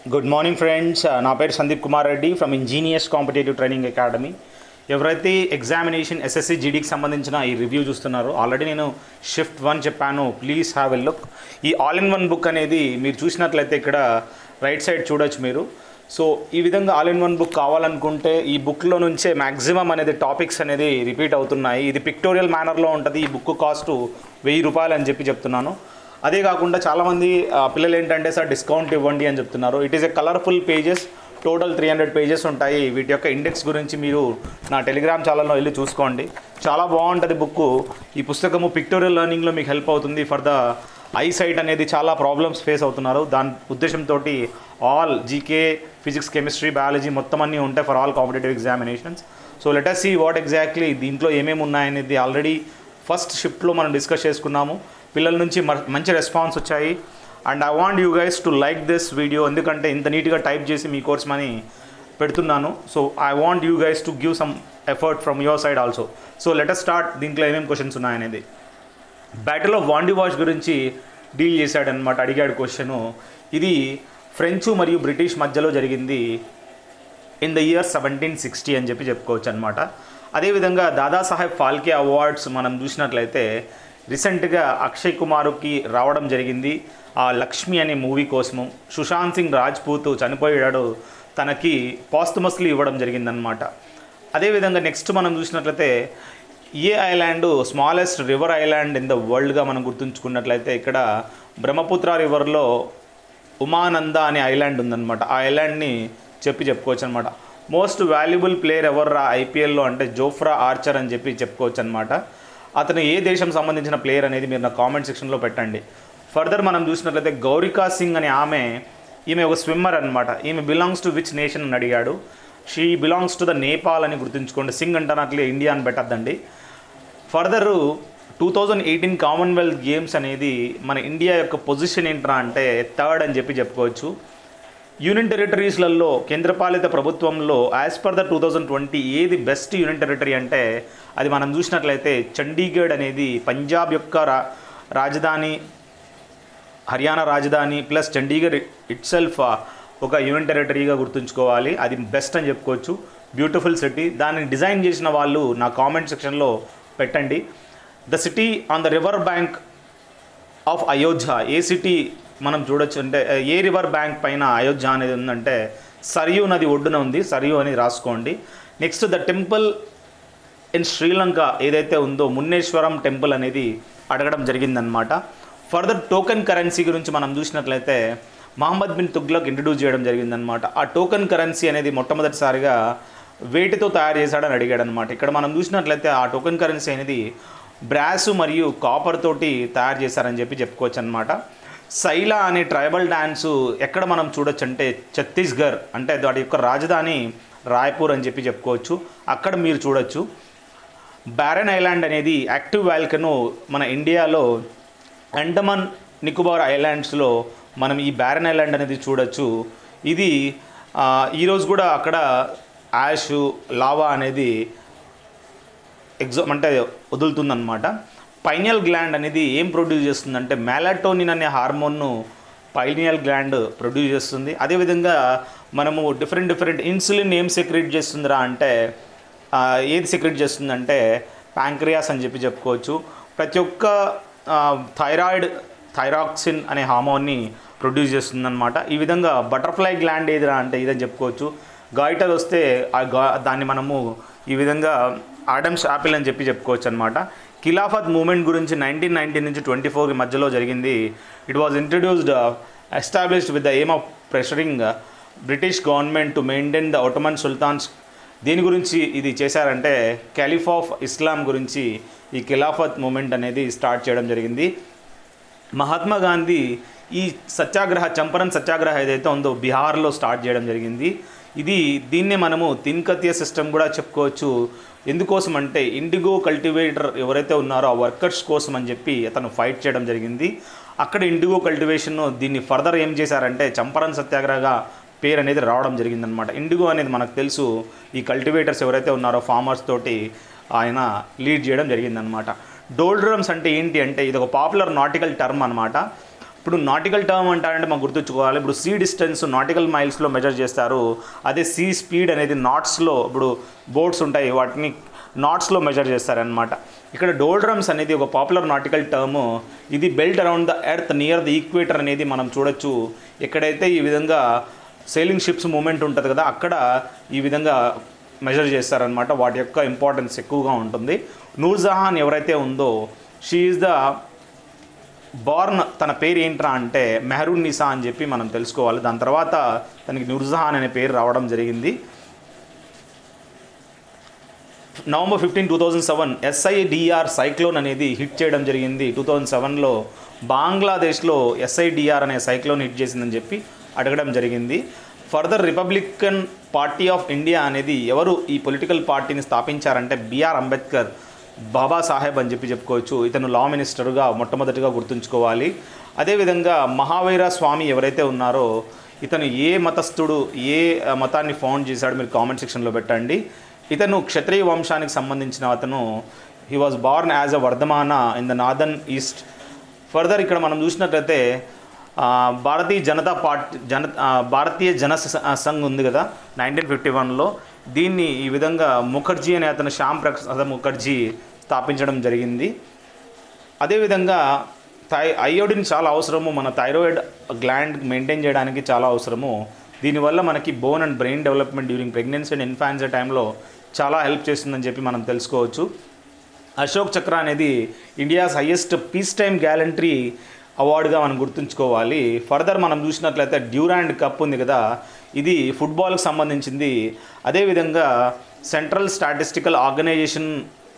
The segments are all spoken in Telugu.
గుడ్ మార్నింగ్ ఫ్రెండ్స్ నా పేరు Sandeep Kumar Reddy from engineers competitive training academy ఎవరైతే ఎగ్జామినేషన్ ఎస్ఎస్సి జీడీకి సంబంధించిన ఈ రివ్యూ చూస్తున్నారో ఆల్రెడీ నేను షిఫ్ట్ వన్ చెప్పాను ప్లీజ్ హ్యావ్ ఎ లుక్ ఈ ఆల్ ఇన్ వన్ బుక్ అనేది మీరు చూసినట్లయితే ఇక్కడ రైట్ సైడ్ చూడొచ్చు మీరు సో ఈ విధంగా ఆల్ ఇన్ వన్ బుక్ కావాలనుకుంటే ఈ బుక్లో నుంచే మ్యాక్సిమం అనేది టాపిక్స్ అనేది రిపీట్ అవుతున్నాయి ఇది పిక్టోరియల్ మేనర్లో ఉంటుంది ఈ బుక్ కాస్ట్ వెయ్యి రూపాయలు అని చెప్పి చెప్తున్నాను అదే కాకుండా చాలామంది ఆ, పిల్లలు ఏంటంటే సార్ డిస్కౌంట్ ఇవ్వండి అని చెప్తున్నారు it is a colourful pages total three hundred pages ఉంటాయి వీటి యొక్క ఇండెక్స్ గురించి మీరు నా టెలిగ్రామ్ ఛానల్లో వెళ్ళి చూసుకోండి చాలా బాగుంటుంది బుక్ ఈ పుస్తకము పిక్టోరియల్ లెర్నింగ్లో మీకు హెల్ప్ అవుతుంది ఫర్ ద ఐ సైట్ అనేది చాలా ప్రాబ్లమ్స్ ఫేస్ అవుతున్నారు దాని ఉద్దేశంతో all GK physics chemistry biology మొత్తం అన్నీ ఉంటాయి for all competitive examinations so let us see what exactly దీంట్లో ఏమేమి ఉన్నాయనేది ఆల్రెడీ ఫస్ట్ షిఫ్ట్లో మనం డిస్కస్ చేసుకున్నాము పిల్లల నుంచి మ- మంచి రెస్పాన్స్ వచ్చాయి and I want you guys to like this video ఎందుకంటే ఇంత నీట్గా టైప్ చేసి మీ కోర్స్ మని పెడుతున్నాను so I want you guys to give some effort from your side also so let us start దీంట్లో ఏమేమి క్వశ్చన్స్ ఉన్నాయనేది బ్యాటిల్ ఆఫ్ వాండి వాష్ గురించి డీల్ చేశాడనమాట అడిగాడు క్వశ్చను ఇది ఫ్రెంచ్ మరియు బ్రిటిష్ మధ్యలో జరిగింది in the year seventeen sixty అని చెప్పి చెప్పుకోవచ్చు అనమాట అదేవిధంగా దాదాసాహెబ్ ఫాల్కే అవార్డ్స్ మనం చూసినట్లయితే రీసెంట్గా అక్షయ్ కుమార్కి రావడం జరిగింది ఆ లక్ష్మి అనే మూవీ కోసము సుశాంత్ సింగ్ రాజ్పూత్ చనిపోయాడు తనకి పాస్తుమస్లీ ఇవ్వడం జరిగిందనమాట అదేవిధంగా నెక్స్ట్ మనం చూసినట్లయితే a island smallest river island in the వరల్డ్గా మనం గుర్తుంచుకున్నట్లయితే ఇక్కడ బ్రహ్మపుత్ర రివర్లో ఉమానంద అనే ఐలాండ్ ఉందన్నమాట ఆ ఐలాండ్ని చెప్పి చెప్పుకోవచ్చు అనమాట మోస్ట్ వాల్యుబుల్ ప్లేయర్ ఎవరు రా ఐపీఎల్లో అంటే జోఫ్రా ఆర్చర్ అని చెప్పి చెప్పుకోవచ్చు అనమాట అతను ఏ దేశం సంబంధించిన ప్లేయర్ అనేది మీరు నా కామెంట్ సెక్షన్లో పెట్టండి ఫర్దర్ మనం చూసినట్లయితే గౌరికా సింగ్ అనే ఆమె ఈమె ఒక స్విమ్మర్ అనమాట ఈమె బిలాంగ్స్ టు విచ్ నేషన్ అని అడిగాడు she belongs to the Nepal అని గుర్తుంచుకోండి సింగ్ అంటానట్లే ఇండియా అని పెట్టద్దండి further two thousand eighteen Commonwealth Games అనేది మన ఇండియా యొక్క పొజిషన్ ఏంట్రా అంటే థర్డ్ అని చెప్పి చెప్పుకోవచ్చు యూనియన్ టెరిటరీస్లలో కేంద్రపాలిత ప్రభుత్వంలో as per the two thousand twenty ఏది బెస్ట్ యూనియన్ టెరిటరీ అంటే అది మనం చూసినట్లయితే చండీగఢ్ అనేది పంజాబ్ యొక్క రా రాజధాని హర్యానా రాజధాని ప్లస్ చండీగఢ్ ఇట్ సెల్ఫ్ ఒక యూనియన్ టెరిటరీగా గుర్తుంచుకోవాలి అది బెస్ట్ అని చెప్పుకోవచ్చు బ్యూటిఫుల్ సిటీ దాన్ని డిజైన్ చేసిన వాళ్ళు నా కామెంట్ సెక్షన్లో పెట్టండి the city on the river bank of Ayodhya a city మనం చూడొచ్చు అంటే ఏ రివర్ బ్యాంక్ పైన అయోధ్య అనేది ఉందంటే సరియు నది ఒడ్డున ఉంది సరియు అని రాసుకోండి next the temple in Sri Lanka ఏదైతే ఉందో మున్నేశ్వరం టెంపుల్ అనేది అడగడం జరిగిందనమాట ఫర్దర్ టోకెన్ కరెన్సీ గురించి మనం చూసినట్లయితే మహమ్మద్ బిన్ తుగ్లక్ ఇంట్రడ్యూస్ చేయడం జరిగిందనమాట ఆ టోకెన్ కరెన్సీ అనేది మొట్టమొదటిసారిగా వేటితో తయారు చేశాడని అడిగాడు అనమాట ఇక్కడ మనం చూసినట్లయితే ఆ టోకెన్ కరెన్సీ అనేది బ్రాస్ మరియు కాపర్ తోటి తయారు చేశారని చెప్పి చెప్పుకోవచ్చు అనమాట సైలా అనే ట్రైబల్ డ్యాన్సు ఎక్కడ మనం చూడొచ్చు అంటే ఛత్తీస్గఢ్ అంటే వాటి యొక్క రాజధాని రాయ్పూర్ అని చెప్పి చెప్పుకోవచ్చు అక్కడ మీరు చూడొచ్చు బ్యారన్ ఐలాండ్ అనేది యాక్టివ్ వాల్కను మన ఇండియాలో అండమాన్ నికోబార్ ఐలాండ్స్లో మనం ఈ బ్యారన్ ఐలాండ్ అనేది చూడొచ్చు ఇది ఆ, ఈరోజు కూడా అక్కడ యాష్ లావా అనేది ఎగ్జామ్ అంటే వదులుతుందన్నమాట పైనియల్ గ్లాండ్ అనేది ఏం ప్రొడ్యూస్ చేస్తుందంటే మ్యాలటోనిన్ అనే హార్మోన్ను పైనియల్ గ్లాండ్ ప్రొడ్యూస్ చేస్తుంది అదేవిధంగా మనము డిఫరెంట్ డిఫరెంట్ ఇన్సులిన్ ఏం సెక్రెట్ చేస్తుందిరా అంటే ఆ, ఏది సెక్రెట్ చేస్తుందంటే ప్యాంక్రియాస్ అని చెప్పి చెప్పుకోవచ్చు ప్రతి ఒక్క ఆ, థైరాయిడ్ థైరాక్సిన్ అనే హార్మోన్ని ప్రొడ్యూస్ చేస్తుందన్నమాట ఈ విధంగా బటర్ఫ్లై గ్లాండ్ ఏదిరా అంటే ఇదని చెప్పుకోవచ్చు గాయిటర్ వస్తే ఆ గా దాన్ని మనము ఈ విధంగా ఆడమ్స్ యాపిల్ అని చెప్పి చెప్పుకోవచ్చు అనమాట ఖిలాఫత్ మూమెంట్ గురించి నైన్టీన్ నైన్టీ నుంచి ట్వంటీ ఫోర్ మధ్యలో జరిగింది it was introduced established with the aim of pressuring British government to maintain the Ottoman sultans దేని గురించి ఇది చేశారంటే క్యాలిఫ్ ఆఫ్ ఇస్లాం గురించి ఈ ఖిలాఫత్ మూమెంట్ అనేది స్టార్ట్ చేయడం జరిగింది మహాత్మా గాంధీ ఈ సత్యాగ్రహ చంపరన్ సత్యాగ్రహ ఏదైతే ఉందో బీహార్లో స్టార్ట్ చేయడం జరిగింది ఇది దీన్నే మనము తిన్కతీయ సిస్టమ్ కూడా చెప్పుకోవచ్చు ఎందుకోసం అంటే ఇండిగో కల్టివేటర్ ఎవరైతే ఉన్నారో ఆ వర్కర్స్ కోసం అని చెప్పి అతను ఫైట్ చేయడం జరిగింది అక్కడ ఇండిగో కల్టివేషన్ దీన్ని ఫర్దర్ ఏం చేశారంటే చంపరన్ సత్యాగ్రహగా పేరు అనేది రావడం జరిగిందనమాట ఇండిగో అనేది మనకు తెలుసు ఈ కల్టివేటర్స్ ఎవరైతే ఉన్నారో ఫార్మర్స్ తోటి ఆయన లీడ్ చేయడం జరిగిందనమాట డోల్డ్రమ్స్ అంటే ఏంటి అంటే ఇది ఒక పాపులర్ నాటికల్ టర్మ్ అనమాట ఇప్పుడు నాటికల్ టర్మ్ అంటారంటే మాకు గుర్తుంచుకోవాలి ఇప్పుడు సీ డిస్టెన్స్ నాటికల్ మైల్స్లో మెజర్ చేస్తారు అదే సీ స్పీడ్ అనేది నాట్స్లో ఇప్పుడు బోట్స్ ఉంటాయి వాటిని నాట్స్లో మెజర్ చేస్తారనమాట ఇక్కడ డోల్డ్రమ్స్ అనేది ఒక పాపులర్ నాటికల్ టర్మ్ ఇది belt around the earth near the equator అనేది మనం చూడొచ్చు ఎక్కడైతే ఈ విధంగా సెయిలింగ్ షిప్స్ మూమెంట్ ఉంటుంది కదా అక్కడ ఈ విధంగా మెజర్ చేస్తారనమాట వాటి యొక్క ఇంపార్టెన్స్ ఎక్కువగా ఉంటుంది నూర్జహాన్ ఎవరైతే ఉందో షీ ఈజ్ ద బార్న్ తన పేరు ఏంట్రా అంటే మెహరూన్ నిసా అని చెప్పి మనం తెలుసుకోవాలి దాని తర్వాత తనకి నూర్జహాన్ అనే పేరు రావడం జరిగింది November fifteen two thousand seven SIDR cyclone అనేది హిట్ చేయడం జరిగింది టూ థౌజండ్ సెవెన్లో బంగ్లాదేశ్లో ఎస్ఐడిఆర్ అనే సైక్లోన్ హిట్ చేసిందని చెప్పి అడగడం జరిగింది further Republican party of India అనేది ఎవరు ఈ పొలిటికల్ పార్టీని స్థాపించారంటే బిఆర్ అంబేద్కర్ బాబాసాహెబ్ అని చెప్పి చెప్పుకోవచ్చు ఇతను లా మినిస్టర్గా మొట్టమొదటిగా గుర్తుంచుకోవాలి అదేవిధంగా మహావీర స్వామి ఎవరైతే ఉన్నారో ఇతను ఏ మతస్థుడు ఏ ఆ, మతాన్ని ఫౌండ్ చేశాడు మీరు కామెంట్ సెక్షన్లో పెట్టండి ఇతను క్షత్రియ వంశానికి సంబంధించిన అతను he was born as a Vardhamana in the northern east further ఇక్కడ మనం చూసినట్లయితే ఆ, భారతీయ జనతా పార్టీ జన ఆ, భారతీయ జన స- సంఘ్ ఉంది కదా నైన్టీన్ ఫిఫ్టీ వన్లో దీన్ని ఈ విధంగా ముఖర్జీ అనే అతను శ్యామ్ ప్రసాద్ ముఖర్జీ స్థాపించడం జరిగింది అదేవిధంగా థై అయోడిన్ చాలా అవసరము మన థైరాయిడ్ గ్లాండ్ మెయింటైన్ చేయడానికి చాలా అవసరము దీనివల్ల మనకి bone and brain development during pregnancy and infancy టైంలో చాలా హెల్ప్ చేస్తుందని చెప్పి మనం తెలుసుకోవచ్చు అశోక్ చక్ర అనేది India's highest peace time gallantry అవార్డుగా మనం గుర్తుంచుకోవాలి ఫర్దర్ మనం చూసినట్లయితే డ్యూరాండ్ కప్ ఉంది కదా ఇది ఫుట్బాల్కి సంబంధించింది అదేవిధంగా సెంట్రల్ స్టాటిస్టికల్ ఆర్గనైజేషన్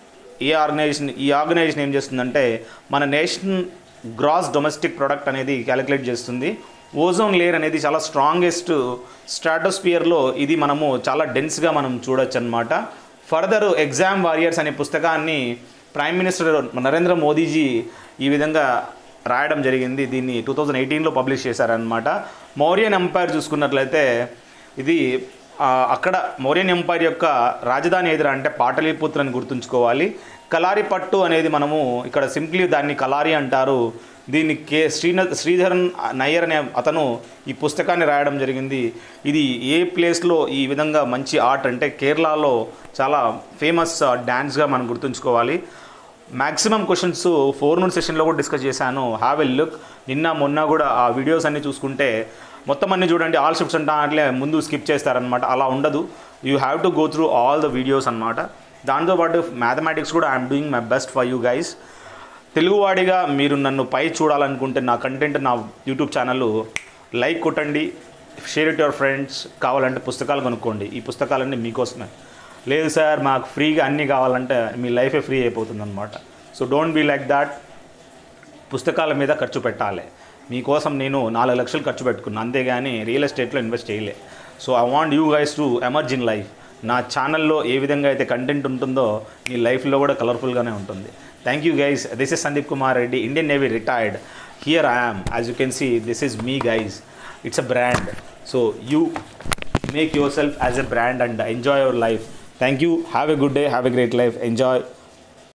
ఏ ఆర్గనైజేషన్ ఈ ఆర్గనైజేషన్ ఏం చేస్తుందంటే మన నేషన్ గ్రాస్ డొమెస్టిక్ ప్రొడక్ట్ అనేది క్యాలిక్యులేట్ చేస్తుంది ఓజోన్ లేయర్ అనేది చాలా స్ట్రాంగెస్ట్ స్ట్రాటోస్పియర్లో ఇది మనము చాలా డెన్స్గా మనం చూడొచ్చు అనమాట ఫర్దర్ ఎగ్జామ్ వారియర్స్ అనే పుస్తకాన్ని ప్రైమ్ మినిస్టర్ నరేంద్ర మోదీజీ ఈ విధంగా రాయడం జరిగింది దీన్ని టూ థౌజండ్ ఎయిటీన్లో పబ్లిష్ చేశారనమాట మౌర్యన్ ఎంపైర్ చూసుకున్నట్లయితే ఇది ఆ, అక్కడ మౌర్యన్ ఎంపైర్ యొక్క రాజధాని ఎదురా అంటే పాటలీపుత్ర అని గుర్తుంచుకోవాలి కలారి పట్టు అనేది మనము ఇక్కడ సింప్లీ దాన్ని కలారి అంటారు దీన్ని కే శ్రీన శ్రీధరన్ నయ్యర్ అనే అతను ఈ పుస్తకాన్ని రాయడం జరిగింది ఇది ఏ ప్లేస్లో ఈ విధంగా మంచి ఆర్ట్ అంటే కేరళలో చాలా ఫేమస్ డ్యాన్స్గా మనం గుర్తుంచుకోవాలి మ్యాక్సిమం క్వశ్చన్స్ ఫోర్ నూన్ సెషన్లో కూడా డిస్కస్ చేశాను హ్యావ్ ఎ లుక్ నిన్న మొన్న కూడా ఆ వీడియోస్ అన్ని చూసుకుంటే మొత్తం అన్ని చూడండి ఆల్ షిప్స్ అంటే అట్లే ముందు స్కిప్ చేస్తారనమాట అలా ఉండదు you have to go through all the videos అనమాట దాంతోపాటు మ్యాథమెటిక్స్ కూడా I'm doing my best for you guys తెలుగువాడిగా మీరు నన్ను పై చూడాలనుకుంటే నా కంటెంట్ నా యూట్యూబ్ ఛానల్ లైక్ కొట్టండి షేర్ ఇట్ యువర్ ఫ్రెండ్స్ కావాలంటే పుస్తకాలు కొనుక్కోండి ఈ పుస్తకాలన్నీ మీకోసమే లేదు సార్ మాకు ఫ్రీగా అన్నీ కావాలంటే మీ లైఫే ఫ్రీ అయిపోతుంది అనమాట so don't be like that పుస్తకాల మీద ఖర్చు పెట్టాలి మీకోసం నేను నాలుగు లక్షలు ఖర్చు పెట్టుకున్నాను అంతేగాని రియల్ ఎస్టేట్లో ఇన్వెస్ట్ చేయలే so I want you guys to emerge in life నా ఛానల్లో ఏ విధంగా అయితే కంటెంట్ ఉంటుందో మీ లైఫ్లో కూడా కలర్ఫుల్గానే ఉంటుంది thank you guys this is Sandeep Kumar Reddy Indian Navy retired here I am as you can see this is me guys it's a brand so you make your self as a brand and enjoy your life thank you have a good day have a great life enjoy